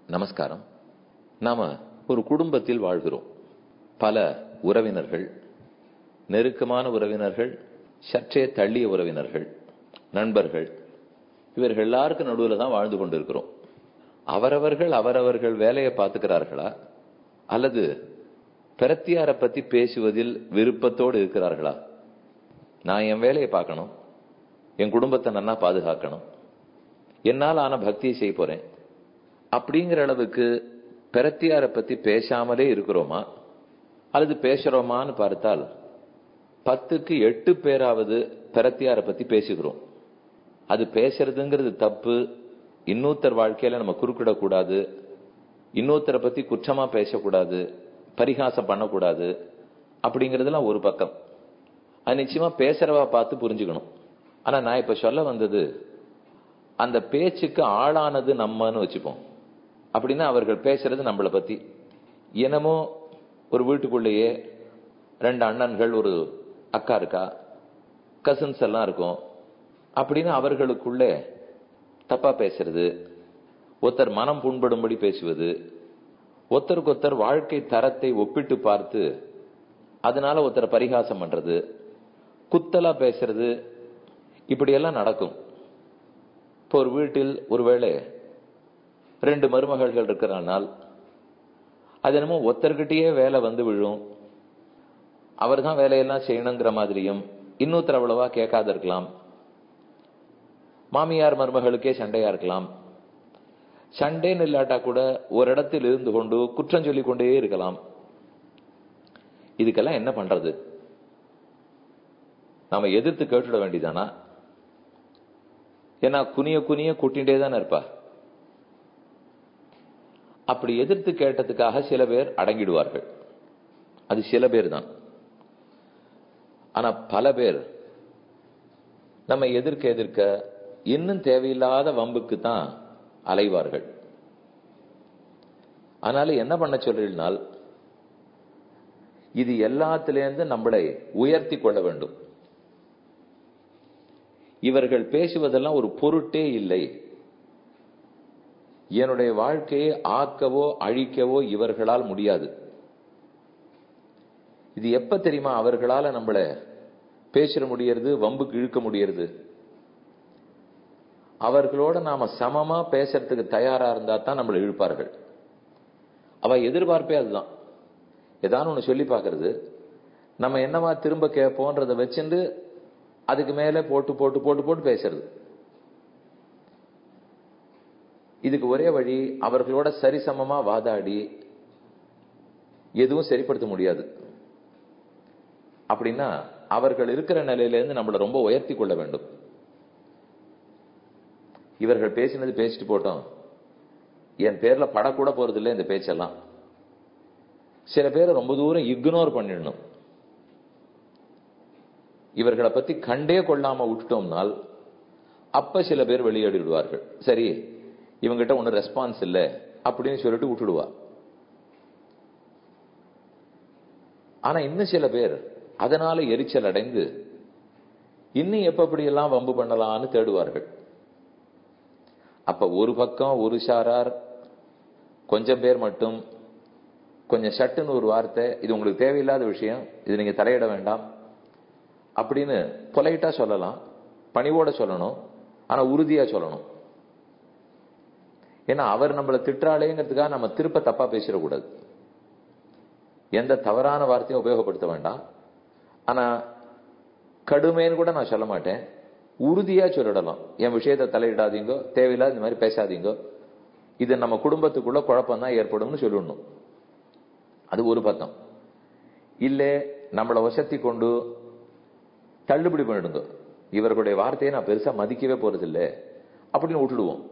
நமஸ்காரம் நாம ஒரு குடும்பத்தில் வாழ்கிறோம் பல உறவினர்கள் நெருக்கமான உறவினர்கள் சற்றே தள்ளிய உறவினர்கள் நண்பர்கள் இவர்கள் எல்லாருக்கும் நடுவில் தான் வாழ்ந்து கொண்டிருக்கிறோம் அவரவர்கள் அவரவர்கள் வேலையை பார்த்துக்கிறார்களா அல்லது பிரத்தியாரை பத்தி பேசுவதில் விருப்பத்தோடு இருக்கிறார்களா நான் என் வேலையை பார்க்கணும் என் குடும்பத்தை நன்னா பாதுகாக்கணும் என்னால் ஆன பக்தியை செய்ய போறேன் அப்படிங்கிற அளவுக்கு பிரத்தியாரை பத்தி பேசாமலே இருக்கிறோமா அல்லது பேசுறோமான்னு பார்த்தால் பத்துக்கு எட்டு பேராவது பிரத்தியாரை பத்தி பேசுகிறோம் அது பேசுறதுங்கிறது தப்பு இன்னொருத்தர் வாழ்க்கையில நம்ம குறுக்கிடக்கூடாது இன்னொருத்தரை பத்தி குற்றமா பேசக்கூடாது பரிகாசம் பண்ணக்கூடாது அப்படிங்கறதுலாம் ஒரு பக்கம் அது நிச்சயமா பேசுறவா பார்த்து புரிஞ்சுக்கணும் ஆனா நான் இப்ப சொல்ல வந்தது அந்த பேச்சுக்கு ஆளானது நம்மன்னு வச்சுப்போம் அப்படின்னா அவர்கள் பேசுறது நம்மளை பத்தி என்னமோ ஒரு வீட்டுக்குள்ளேயே ரெண்டு அண்ணன்கள் ஒரு அக்கா இருக்கா கசின்ஸ் எல்லாம் இருக்கும் அப்படின்னு அவர்களுக்குள்ளே தப்பா பேசுறது ஒருத்தர் மனம் புண்படும்படி பேசுவது ஒருத்தருக்கு ஒருத்தர் வாழ்க்கை தரத்தை ஒப்பிட்டு பார்த்து அதனால ஒருத்தர் பரிகாசம் பண்றது குத்தலா பேசுறது இப்படியெல்லாம் நடக்கும் இப்போ ஒரு வீட்டில் ஒருவேளை ரெண்டு மருமகள்கள் இருக்கிறனால் அது என்னமோ ஒருத்தர்கிட்டயே வேலை வந்து விழும் அவர் தான் வேலையெல்லாம் செய்யணுங்கிற மாதிரியும் இன்னொருத்தர் அவ்வளவா கேட்காத இருக்கலாம் மாமியார் மருமகளுக்கே சண்டையா இருக்கலாம் சண்டேன்னு இல்லாட்டா கூட ஒரு இடத்தில் இருந்து கொண்டு குற்றம் சொல்லிக் கொண்டே இருக்கலாம் இதுக்கெல்லாம் என்ன பண்றது நாம எதிர்த்து கேட்டுட வேண்டியதானா ஏன்னா குனிய குனிய கூட்டிகிட்டே தானே இருப்பா அப்படி எதிர்த்து கேட்டதுக்காக சில பேர் அடங்கிடுவார்கள் அது சில பேர் தான் ஆனா பல பேர் நம்ம எதிர்க்க எதிர்க்க இன்னும் தேவையில்லாத வம்புக்கு தான் அலைவார்கள் அதனால என்ன பண்ண சொல்றீங்கனால் இது எல்லாத்திலேருந்து நம்மளை உயர்த்தி கொள்ள வேண்டும் இவர்கள் பேசுவதெல்லாம் ஒரு பொருட்டே இல்லை என்னுடைய வாழ்க்கையை ஆக்கவோ அழிக்கவோ இவர்களால் முடியாது இது எப்ப தெரியுமா அவர்களால நம்மள பேசிட முடியறது வம்புக்கு இழுக்க முடியறது அவர்களோட நாம சமமா பேசுறதுக்கு தயாரா இருந்தா தான் நம்மளை இழுப்பார்கள் அவ எதிர்பார்ப்பே அதுதான் ஏதாவது ஒண்ணு சொல்லி பாக்குறது நம்ம என்னவா திரும்ப கேட்போன்றதை வச்சுட்டு அதுக்கு மேல போட்டு போட்டு போட்டு போட்டு பேசுறது இதுக்கு ஒரே வழி அவர்களோட சரிசமமா வாதாடி எதுவும் சரிப்படுத்த முடியாது அப்படின்னா அவர்கள் இருக்கிற நிலையிலிருந்து நம்மளை ரொம்ப உயர்த்தி கொள்ள வேண்டும் இவர்கள் பேசினது பேசிட்டு போட்டோம் என் பேர்ல படக்கூட போறது இல்லை இந்த பேச்செல்லாம் சில பேரை ரொம்ப தூரம் இக்னோர் பண்ணிடணும் இவர்களை பத்தி கண்டே கொள்ளாம விட்டுட்டோம்னால் அப்ப சில பேர் வெளியேறி விடுவார்கள் சரி இவங்கிட்ட ஒன்னும் ரெஸ்பான்ஸ் இல்லை அப்படின்னு சொல்லிட்டு விட்டுடுவா ஆனா இன்னும் சில பேர் அதனால எரிச்சல் அடைந்து இன்னும் எப்ப எல்லாம் வம்பு பண்ணலாம்னு தேடுவார்கள் அப்ப ஒரு பக்கம் ஒரு சாரார் கொஞ்சம் பேர் மட்டும் கொஞ்சம் சட்டுன்னு ஒரு வார்த்தை இது உங்களுக்கு தேவையில்லாத விஷயம் இது நீங்க தலையிட வேண்டாம் அப்படின்னு பொலைட்டா சொல்லலாம் பணிவோட சொல்லணும் ஆனா உறுதியா சொல்லணும் ஏன்னா அவர் நம்மளை திட்டாளேங்கிறதுக்காக நம்ம திருப்ப தப்பா பேசிடக்கூடாது எந்த தவறான வார்த்தையும் உபயோகப்படுத்த வேண்டாம் ஆனா கடுமைன்னு கூட நான் சொல்ல மாட்டேன் உறுதியா சொல்லிடலாம் என் விஷயத்தை தலையிடாதீங்கோ தேவையில்லாத இந்த மாதிரி பேசாதீங்கோ இது நம்ம குடும்பத்துக்குள்ள குழப்பம் தான் ஏற்படும்னு சொல்லணும் அது ஒரு பக்கம் இல்ல நம்மளை வசத்தி கொண்டு தள்ளுபடி பண்ணிடுங்க இவர்களுடைய வார்த்தையை நான் பெருசா மதிக்கவே போறதில்லை அப்படின்னு விட்டுடுவோம்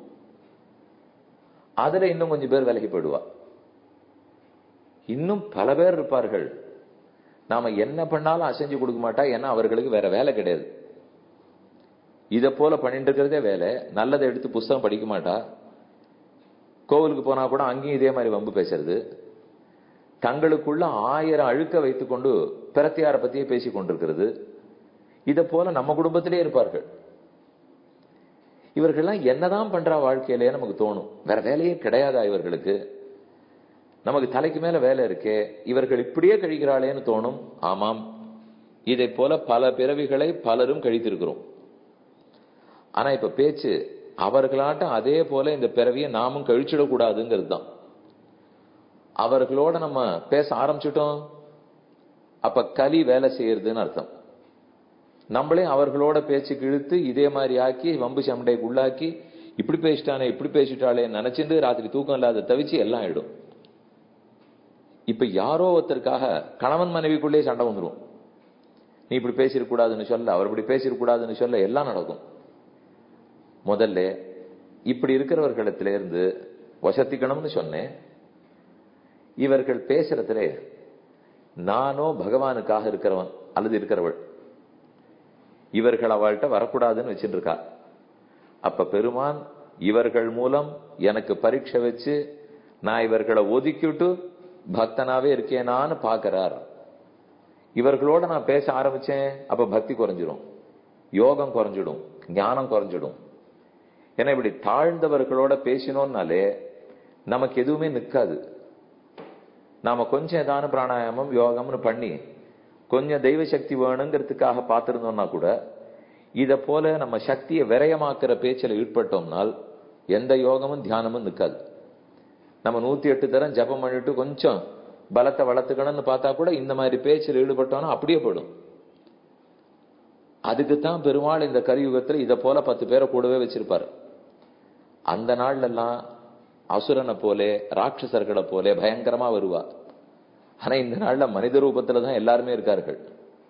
அதுல இன்னும் கொஞ்சம் பேர் விலகி போயிடுவா இன்னும் பல பேர் இருப்பார்கள் நாம என்ன பண்ணாலும் அசைஞ்சு கொடுக்க மாட்டா ஏன்னா அவர்களுக்கு வேற வேலை கிடையாது இத போல பண்ணிட்டு இருக்கிறதே வேலை நல்லதை எடுத்து புஸ்தகம் படிக்க மாட்டா கோவிலுக்கு போனா கூட அங்கேயும் இதே மாதிரி வம்பு பேசுறது தங்களுக்குள்ள ஆயிரம் அழுக்க வைத்துக்கொண்டு பிரத்தியார பத்தியே பேசிக் கொண்டிருக்கிறது இத போல நம்ம குடும்பத்திலே இருப்பார்கள் இவர்கள்லாம் என்னதான் பண்றா வாழ்க்கையிலே நமக்கு தோணும் வேற வேலையே கிடையாதா இவர்களுக்கு நமக்கு தலைக்கு மேல வேலை இருக்கே இவர்கள் இப்படியே கழிக்கிறாளேன்னு தோணும் ஆமாம் இதை போல பல பிறவிகளை பலரும் கழித்திருக்கிறோம் ஆனா இப்ப பேச்சு அவர்களாட்டம் அதே போல இந்த பிறவியை நாமும் கழிச்சிடக்கூடாதுங்கிறது தான் அவர்களோட நம்ம பேச ஆரம்பிச்சிட்டோம் அப்ப கலி வேலை செய்யறதுன்னு அர்த்தம் நம்மளே அவர்களோட பேச்சுக்கு இழுத்து இதே மாதிரி ஆக்கி வம்பு சண்டைக்கு உள்ளாக்கி இப்படி பேசிட்டானே இப்படி பேசிட்டாளே நினைச்சிட்டு ராத்திரி தூக்கம் இல்லாத தவிச்சு எல்லாம் ஆயிடும் இப்ப யாரோ ஒருத்தருக்காக கணவன் மனைவிக்குள்ளே சண்டை வந்துடும் நீ இப்படி பேசிடக்கூடாதுன்னு சொல்ல அவர் இப்படி பேசிடக்கூடாதுன்னு சொல்ல எல்லாம் நடக்கும் முதல்ல இப்படி இருக்கிறவர்களிடத்துல இருந்து வசத்திக்கணும்னு சொன்னேன் இவர்கள் பேசுறதுல நானோ பகவானுக்காக இருக்கிறவன் அல்லது இருக்கிறவள் இவர்கள் அவள்கிட்ட வரக்கூடாதுன்னு வச்சுட்டு இருக்கா அப்ப பெருமான் இவர்கள் மூலம் எனக்கு பரீட்சை வச்சு நான் இவர்களை ஒதுக்கிட்டு பக்தனாவே இருக்கேனான்னு பாக்குறார் இவர்களோட நான் பேச ஆரம்பிச்சேன் அப்ப பக்தி குறைஞ்சிடும் யோகம் குறைஞ்சிடும் ஞானம் குறைஞ்சிடும் ஏன்னா இப்படி தாழ்ந்தவர்களோட பேசினோம்னாலே நமக்கு எதுவுமே நிக்காது நாம கொஞ்சம் ஏதான பிராணாயாமம் யோகம்னு பண்ணி கொஞ்சம் தெய்வ சக்தி வேணுங்கிறதுக்காக பார்த்திருந்தோம்னா கூட இத போல நம்ம சக்தியை விரயமாக்குற பேச்சில் ஈடுபட்டோம்னால் எந்த யோகமும் தியானமும் நிக்காது நம்ம நூத்தி எட்டு தரம் ஜபம் பண்ணிட்டு கொஞ்சம் பலத்தை வளர்த்துக்கணும்னு பார்த்தா கூட இந்த மாதிரி பேச்சில் ஈடுபட்டோம்னா அப்படியே போடும் அதுக்குத்தான் பெருமாள் இந்த கலியுகத்துல இத போல பத்து பேரை கூடவே வச்சிருப்பாரு அந்த நாள்ல எல்லாம் அசுரனை போலே ராட்சசர்களை போலே பயங்கரமா வருவா ஆனா இந்த நாள்ல மனித ரூபத்துல தான் எல்லாருமே இருக்கார்கள்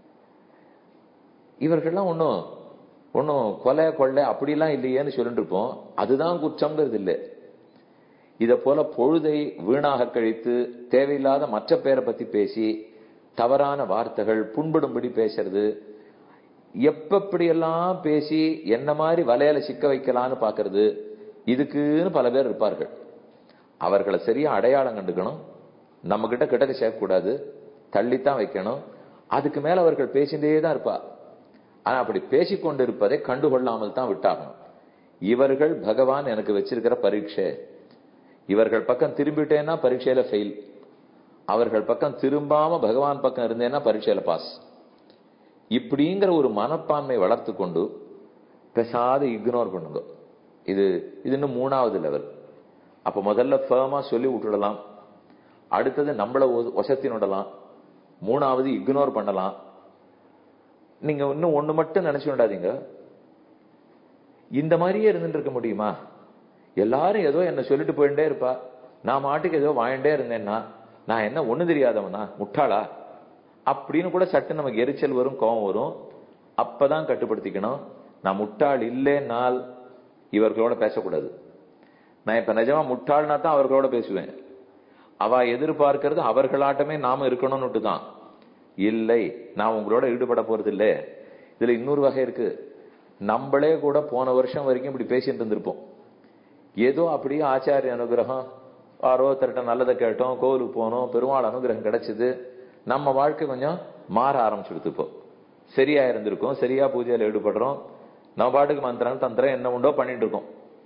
இவர்கள்லாம் ஒன்னும் ஒன்னும் கொலை கொள்ளை அப்படிலாம் இல்லையேன்னு சொல்லிட்டு இருப்போம் அதுதான் குற்றம்ங்கிறது இல்லை இத போல பொழுதை வீணாக கழித்து தேவையில்லாத மற்ற பேரை பத்தி பேசி தவறான வார்த்தைகள் புண்படும்படி பேசுறது எப்படியெல்லாம் பேசி என்ன மாதிரி வலையில சிக்க வைக்கலான்னு பாக்குறது இதுக்குன்னு பல பேர் இருப்பார்கள் அவர்களை சரியா அடையாளம் கண்டுக்கணும் நம்ம கிட்ட கிட்டக்க சேர்க்கக்கூடாது தள்ளித்தான் வைக்கணும் அதுக்கு மேல அவர்கள் பேசிட்டே தான் இருப்பா ஆனா அப்படி பேசிக்கொண்டு இருப்பதை கண்டுகொள்ளாமல் தான் விட்டாகணும் இவர்கள் பகவான் எனக்கு வச்சிருக்கிற பரீட்சை இவர்கள் பக்கம் திரும்பிட்டேன்னா பரீட்சையில ஃபெயில் அவர்கள் பக்கம் திரும்பாம பகவான் பக்கம் இருந்தேன்னா பரீட்சையில பாஸ் இப்படிங்கிற ஒரு மனப்பான்மை வளர்த்து கொண்டு பெசாத இக்னோர் பண்ணுங்க இது இது இன்னும் மூணாவது லெவல் அப்ப முதல்ல ஃபேமா சொல்லி விட்டுடலாம் அடுத்தது நம்மள வசத்தினுடலாம் மூணாவது இக்னோர் பண்ணலாம் நீங்க இன்னும் ஒண்ணு மட்டும் நினைச்சு விடாதீங்க இந்த மாதிரியே இருந்துட்டு இருக்க முடியுமா எல்லாரும் ஏதோ என்ன சொல்லிட்டு போயிட்டே இருப்பா நான் மாட்டுக்கு ஏதோ வாங்கிட்டே இருந்தேன்னா நான் என்ன ஒண்ணு தெரியாதவனா முட்டாளா அப்படின்னு கூட சட்டு நமக்கு எரிச்சல் வரும் கோபம் வரும் அப்பதான் கட்டுப்படுத்திக்கணும் நான் முட்டாள் இல்லைன்னால் இவர்களோட பேசக்கூடாது நான் இப்ப நிஜமா முட்டாள்னா தான் அவர்களோட பேசுவேன் அவ எதிர்பார்க்கிறது அவர்களாட்டமே நாம இருக்கணும்னுட்டு தான் இல்லை நான் உங்களோட ஈடுபட போறது இல்லை இதுல இன்னொரு வகை இருக்கு நம்மளே கூட போன வருஷம் வரைக்கும் இப்படி பேசிட்டு இருந்திருப்போம் ஏதோ அப்படியே ஆச்சாரிய அனுகிரகம் யாரோ ஒருத்தர்கிட்ட நல்லதை கேட்டோம் கோவிலுக்கு போனோம் பெருமாள் அனுகிரகம் கிடைச்சது நம்ம வாழ்க்கை கொஞ்சம் மாற ஆரம்பிச்சுடுத்து இப்போ சரியா இருந்திருக்கும் சரியா பூஜையில ஈடுபடுறோம் நம்ம பாட்டுக்கு மந்திரம் தந்திரம் என்ன உண்டோ பண்ணிட்டு இருக்கோம்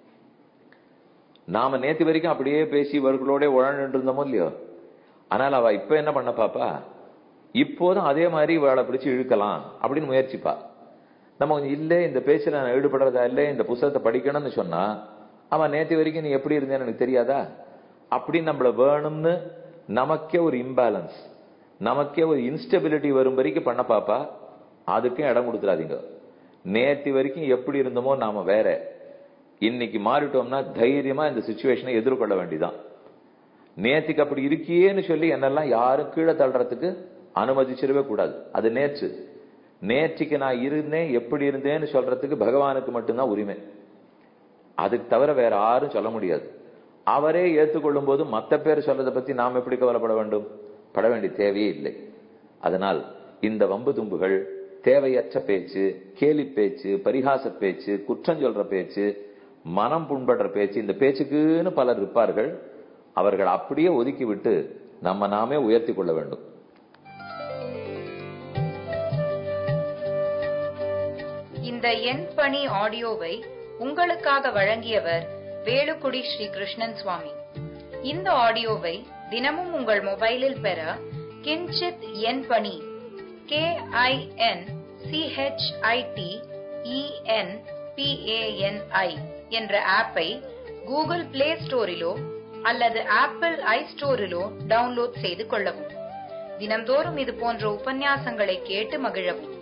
நாம நேத்து வரைக்கும் அப்படியே பேசி இவர்களோட உழண்டு இருந்தோமோ இல்லையோ ஆனால் அவ இப்ப என்ன பண்ண பாப்பா இப்போதும் அதே மாதிரி இவளை பிடிச்சு இழுக்கலாம் அப்படின்னு முயற்சிப்பா நம்ம கொஞ்சம் இல்ல இந்த பேச்சுல நான் ஈடுபடுறதா இல்ல இந்த புத்தகத்தை படிக்கணும்னு சொன்னா அவன் நேத்து வரைக்கும் நீ எப்படி இருந்தேன்னு எனக்கு தெரியாதா அப்படி நம்மள வேணும்னு நமக்கே ஒரு இம்பேலன்ஸ் நமக்கே ஒரு இன்ஸ்டபிலிட்டி வரும் வரைக்கும் பண்ண பாப்பா அதுக்கும் இடம் கொடுத்துறாதீங்க நேத்து வரைக்கும் எப்படி இருந்தோமோ நாம வேற இன்னைக்கு மாறிட்டோம்னா தைரியமா இந்த சுச்சுவேஷனை எதிர்கொள்ள வேண்டிதான் நேத்துக்கு அப்படி இருக்கியேன்னு சொல்லி என்னெல்லாம் யாரும் கீழே தள்ளுறதுக்கு அனுமதிச்சிடவே கூடாது அது நேற்று நேற்றுக்கு நான் இருந்தேன் எப்படி இருந்தேன்னு சொல்றதுக்கு பகவானுக்கு மட்டும்தான் உரிமை அதுக்கு தவிர வேற யாரும் சொல்ல முடியாது அவரே ஏற்றுக்கொள்ளும் போது மத்த பேர் சொல்றதை பத்தி நாம் எப்படி கவலைப்பட வேண்டும் பட வேண்டிய தேவையே இல்லை அதனால் இந்த வம்பு தும்புகள் தேவையற்ற பேச்சு கேலி பேச்சு பரிகாச பேச்சு குற்றம் சொல்ற பேச்சு மனம் புண்படுற பேச்சு இந்த பேச்சுக்குன்னு பலர் இருப்பார்கள் அவர்கள் அப்படியே ஒதுக்கி விட்டு நம்ம நாமே உயர்த்தி கொள்ள வேண்டும் இந்த எண் பணி ஆடியோவை உங்களுக்காக வழங்கியவர் வேலுக்குடி ஸ்ரீ கிருஷ்ணன் சுவாமி இந்த ஆடியோவை தினமும் உங்கள் மொபைலில் பெற கிஞ்சித் என் பணி கே ஐ என் சிஹெச்ஐடி இஎன் பிஏஎன்ஐ என்ற ஆப்பை கூகுள் பிளே ஸ்டோரிலோ அல்லது ஆப்பிள் ஐ ஸ்டோரிலோ டவுன்லோட் செய்து கொள்ளவும் தினம்தோறும் இது போன்ற உபன்யாசங்களை கேட்டு மகிழவும்